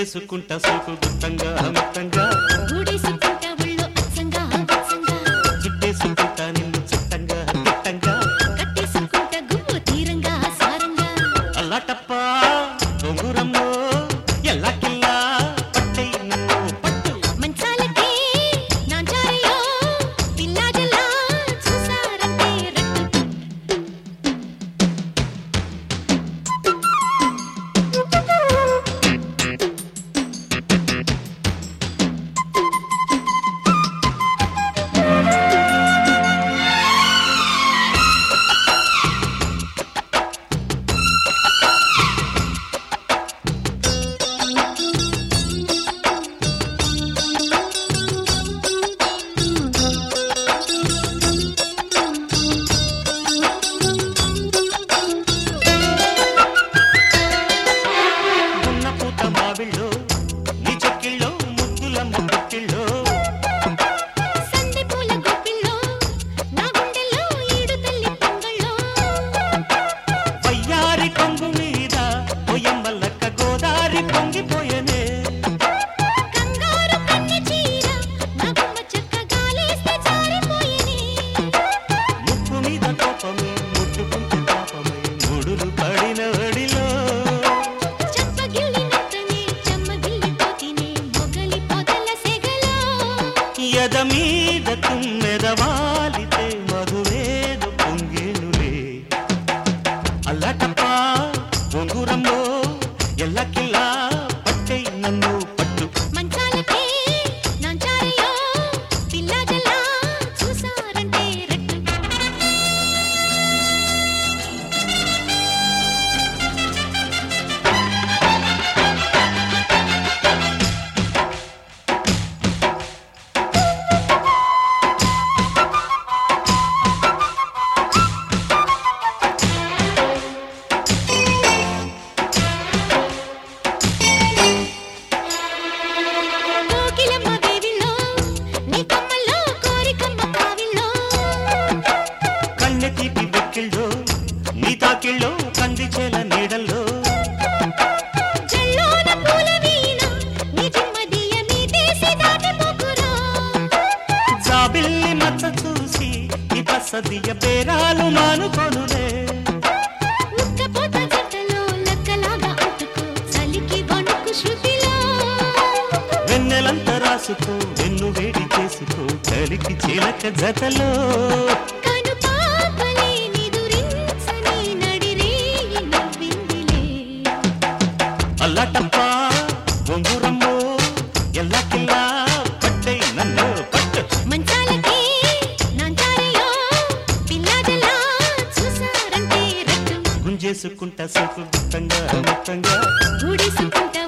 గుంజేసుకుంటా సోకు గుత్తంగా మొత్తంగా ఊడేసుకుంటా ఒళ్ళో అచ్చంగా అచ్చంగా చుట్టేసుకుంటా నిన్ను చుట్టంగా తిట్టంగా కట్టేసుకుంటా గుమ్ము తీరంగా సారంగా అల్లాటప్ప దొంగురమ్మో ఎల్లాకిల్లా పట్టై నన్ను పట్టు మంచాలకి నాంచారయ్యో పిల్లాజలా చూసారంటే రట్టు ఉన్న పూత మావిళ్ళో నీ చెక్కిళ్ళో ముద్దులమ్మ పుట్టిళ్ళో సంధి పూల గుప్పిల్లో నా గుండెల్లో ఈడు తల్లి పొంగళ్ళో వయ్యారి కొంగు మీద పొయ్యమ్మల్లక్క గోదారి పొంగిపోయనే కంగారు కన్నె చీర నా గుమ్మ చెక్క గాలేస్తే జారిపోయేనే ముక్కు మీద కోపమే ముట్టుకుంటూ పాపమే ముడులు పడిన వడిలో చంపగిల్లినట్టనే చెమ్మగిల్లిపోతినే మొగలి పొదల సెగలో ఎద మీద తుమ్మెద వాలితే మధువేదు పొంగేనులే అల్లటప్ప బొంగురంలో ఎల్లకిల్లా పట్టై నన్ను పట్టు మంచాలకే నాంచారయ్యో పిల్లాజలా చూసారంటే రట్టు కోకిలమ్మ దేవిలో నీ కమ్మల్లో కోరికమ్మ కావిల్లో కన్నె తీపి వెక్కిళ్ళో నీ తాకిళ్ళో కందిచేల నీడల్లో జల్లోన పూల వీణ నీ జిమ్మదియ మీదేసి దాటిపోకురా జాబిల్లి మచ్చ చూసి ఈ బసదియ పేరాలు మానుకొనులే ఉక్కపోత జంటలో లక్కలాగా అంటుకో చలికి వణుకు శృతిలో వెన్నెలంత రాసుకో వెన్ను వేడి చేసుకో చలికి చిలక జతలో కను పాపలే నిదురించని నడిరేయి నవ్విందిలే అల్లటప్ప బొంగురమ్మో ఎల్లకిల్లా పట్టై నన్ను పట్టు మంచాలకి నాంచారయ్యో పిల్లాజలా చూసారంటే రట్టు గుంజేసుకుంటా సోకు గుత్తంగా మొత్తంగా ఊడేసుకుంటా